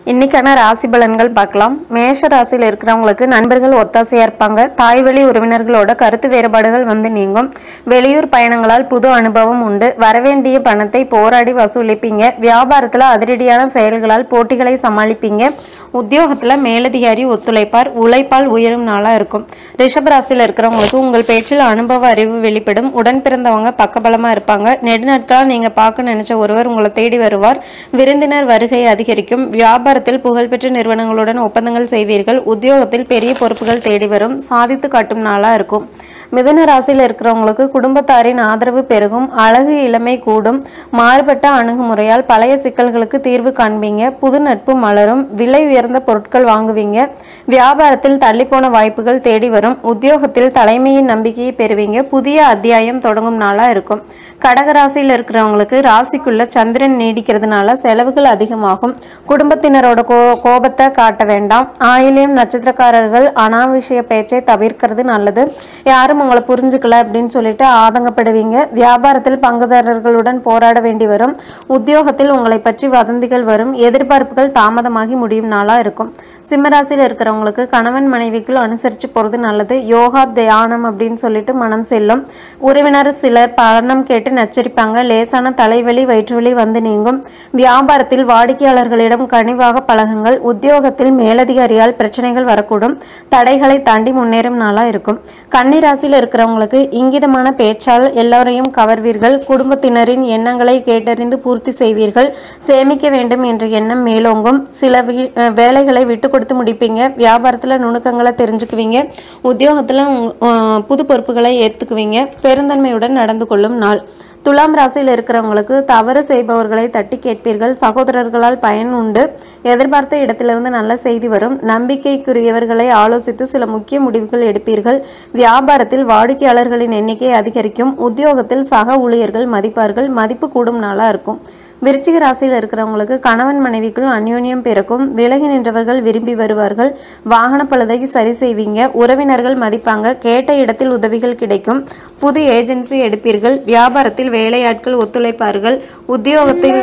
இன்னைக்கான ராசி பலன்கள் பார்க்கலாம் மேஷ ராசியில் இருக்கிறவங்களுக்கு நண்பர்கள் ஒத்தாசையா இருப்பாங்க தாய் வழி உறவினர்களோட கருத்து வேறுபாடுகள் வந்து நீங்கும் வெளியூர் பயணங்களால் புது அனுபவம் உண்டு வரவேண்டிய பணத்தை போராடி வசூலிப்பீங்க வியாபாரத்துல அதிரடியான செயல்களால் போட்டிகளை சமாளிப்பீங்க உத்தியோகத்துல மேலதிகாரி ஒத்துழைப்பார் உழைப்பால் உயரும் நாளா இருக்கும் ரிஷப ராசியில் இருக்கிறவங்களுக்கு உங்கள் பேச்சில் அனுபவ அறிவு வெளிப்படும் உடன் பிறந்தவங்க பக்கபலமா இருப்பாங்க நெடுநாட்களா நீங்க பார்க்க நினைச்ச ஒருவர் உங்களை தேடி வருவார் விருந்தினர் வருகை அதிகரிக்கும் வியாபாரத்தில் புகழ்பெற்ற நிறுவனங்களுடன் ஒப்பந்தங்கள் செய்வீர்கள் உத்தியோகத்தில் பெரிய பொறுப்புகள் தேடி வரும் சாதித்து காட்டும் நாளா இருக்கும் மிதுன ராசியில் இருக்கிறவங்களுக்கு குடும்பத்தாரின் ஆதரவு பெருகும் அழகு இளமை கூடும் மாறுபட்ட அணுகுமுறையால் பழைய சிக்கல்களுக்கு தீர்வு காண்பீங்க புது நட்பு மலரும் விலை உயர்ந்த பொருட்கள் வாங்குவீங்க வியாபாரத்தில் தள்ளிப்போன வாய்ப்புகள் தேடி வரும் உத்தியோகத்தில் தலைமையின் நம்பிக்கையை பெறுவீங்க புதிய அத்தியாயம் தொடங்கும் நாளா இருக்கும் கடகராசியில் இருக்கிறவங்களுக்கு ராசிக்குள்ள சந்திரன் நீடிக்கிறதுனால செலவுகள் அதிகமாகும் குடும்பத்தினரோட கோ கோபத்தை காட்ட வேண்டாம் ஆயிலியம் நட்சத்திரக்காரர்கள் அனாவசிய பேச்சை தவிர்க்கிறது நல்லது யாரும் உங்களை புரிஞ்சுக்கல அப்படின்னு சொல்லிட்டு ஆதங்கப்படுவீங்க வியாபாரத்தில் பங்குதாரர்களுடன் போராட வேண்டி வரும் உத்தியோகத்தில் உங்களை பற்றி வதந்திகள் வரும் எதிர்பார்ப்புகள் தாமதமாகி முடியும் நாளா இருக்கும் சிம்மராசியில் இருக்கிறவங்களுக்கு கணவன் மனைவிக்குள் அனுசரித்து போகிறது நல்லது யோகா தியானம் அப்படின்னு சொல்லிட்டு மனம் செல்லும் உறவினர் சிலர் பணம் கேட்டு நச்சரிப்பாங்க லேசான தலைவலி வயிற்றுவலி வந்து நீங்கும் வியாபாரத்தில் வாடிக்கையாளர்களிடம் கனிவாக பழகுங்கள் உத்தியோகத்தில் மேலதிகாரியால் பிரச்சனைகள் வரக்கூடும் தடைகளை தாண்டி முன்னேறும் நாளாக இருக்கும் கன்னிராசியில் இருக்கிறவங்களுக்கு இங்கிதமான பேச்சால் எல்லோரையும் கவர்வீர்கள் குடும்பத்தினரின் எண்ணங்களை கேட்டறிந்து பூர்த்தி செய்வீர்கள் சேமிக்க வேண்டும் என்ற எண்ணம் மேலோங்கும் சில வீ- அஹ் வேலைகளை விட்டு கொடுத்து முடிப்பீங்க வியாபாரத்தில் நுணுக்கங்களை தெரிஞ்சுக்குவீங்க உத்தியோகத்தில் புது பொறுப்புகளை ஏற்றுக்குவீங்க பெருந்தன்மையுடன் நடந்து கொள்ளும் நாள் துலாம் ராசியில் இருக்கிறவங்களுக்கு தவறு செய்பவர்களை தட்டி கேட்பீர்கள் சகோதரர்களால் பயன் உண்டு எதிர்பார்த்த இடத்திலிருந்து நல்ல செய்தி வரும் நம்பிக்கைக்குரியவர்களை ஆலோசித்து சில முக்கிய முடிவுகள் எடுப்பீர்கள் வியாபாரத்தில் வாடிக்கையாளர்களின் எண்ணிக்கை அதிகரிக்கும் உத்தியோகத்தில் சக ஊழியர்கள் மதிப்பார்கள் மதிப்பு கூடும் நாளா இருக்கும் விருச்சிக ராசியில் இருக்கிறவங்களுக்கு கணவன் மனைவிக்குள் அந்யோன்யம் பிறக்கும் விலகி நின்றவர்கள் விரும்பி வருவார்கள் வாகன பழுதை சரி செய்வீங்க உறவினர்கள் மதிப்பாங்க கேட்ட இடத்தில் உதவிகள் கிடைக்கும் புது ஏஜென்சி எடுப்பீர்கள் வியாபாரத்தில் வேலையாட்கள் ஒத்துழைப்பார்கள் உத்தியோகத்தில்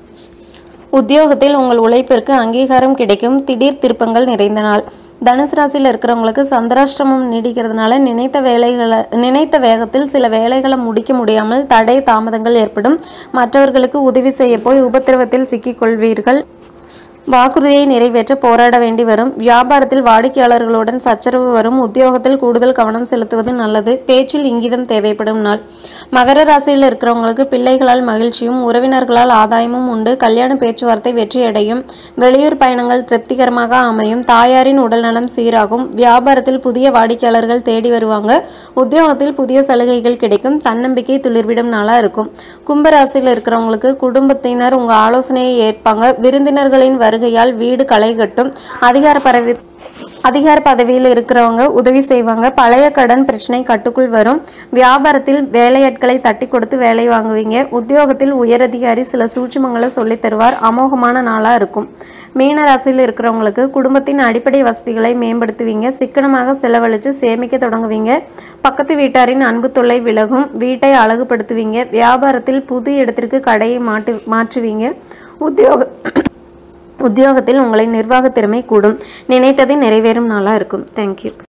உத்தியோகத்தில் உங்கள் உழைப்பிற்கு அங்கீகாரம் கிடைக்கும் திடீர் திருப்பங்கள் நிறைந்த நாள் தனுசு ராசியில் இருக்கிறவங்களுக்கு சந்திராஷ்டிரமம் நீடிக்கிறதுனால நினைத்த வேலைகளை நினைத்த வேகத்தில் சில வேலைகளை முடிக்க முடியாமல் தடை தாமதங்கள் ஏற்படும் மற்றவர்களுக்கு உதவி செய்ய போய் உபத்திரவத்தில் சிக்கிக்கொள்வீர்கள் வாக்குறுதியை நிறைவேற்ற போராட வேண்டி வரும் வியாபாரத்தில் வாடிக்கையாளர்களுடன் சச்சரவு வரும் உத்தியோகத்தில் கூடுதல் கவனம் செலுத்துவது நல்லது பேச்சில் இங்கிதம் தேவைப்படும் நாள் மகர ராசியில் இருக்கிறவங்களுக்கு பிள்ளைகளால் மகிழ்ச்சியும் உறவினர்களால் ஆதாயமும் உண்டு கல்யாண பேச்சுவார்த்தை வெற்றியடையும் வெளியூர் பயணங்கள் திருப்திகரமாக அமையும் தாயாரின் உடல்நலம் சீராகும் வியாபாரத்தில் புதிய வாடிக்கையாளர்கள் தேடி வருவாங்க உத்தியோகத்தில் புதிய சலுகைகள் கிடைக்கும் தன்னம்பிக்கை துளிர்விடும் நாளா இருக்கும் கும்பராசியில் இருக்கிறவங்களுக்கு குடும்பத்தினர் உங்க ஆலோசனையை ஏற்பாங்க விருந்தினர்களின் வருகையால் வீடு களை கட்டும் அதிகார பரவி அதிகார பதவியில் இருக்கிறவங்க உதவி செய்வாங்க பழைய கடன் பிரச்சனை கட்டுக்குள் வரும் வியாபாரத்தில் வேலையாட்களை தட்டி கொடுத்து வேலை வாங்குவீங்க உத்தியோகத்தில் உயரதிகாரி சில சூட்சுமங்களை சொல்லித் தருவார் அமோகமான நாளா இருக்கும் மீன ராசியில் இருக்கிறவங்களுக்கு குடும்பத்தின் அடிப்படை வசதிகளை மேம்படுத்துவீங்க சிக்கனமாக செலவழித்து சேமிக்க தொடங்குவீங்க பக்கத்து வீட்டாரின் அன்பு தொல்லை விலகும் வீட்டை அழகுபடுத்துவீங்க வியாபாரத்தில் புது இடத்திற்கு கடையை மாட்டு மாற்றுவீங்க உத்தியோக உத்தியோகத்தில் உங்களின் நிர்வாகத் திறமை கூடும் நினைத்தது நிறைவேறும் நாளாக இருக்கும் தேங்க்யூ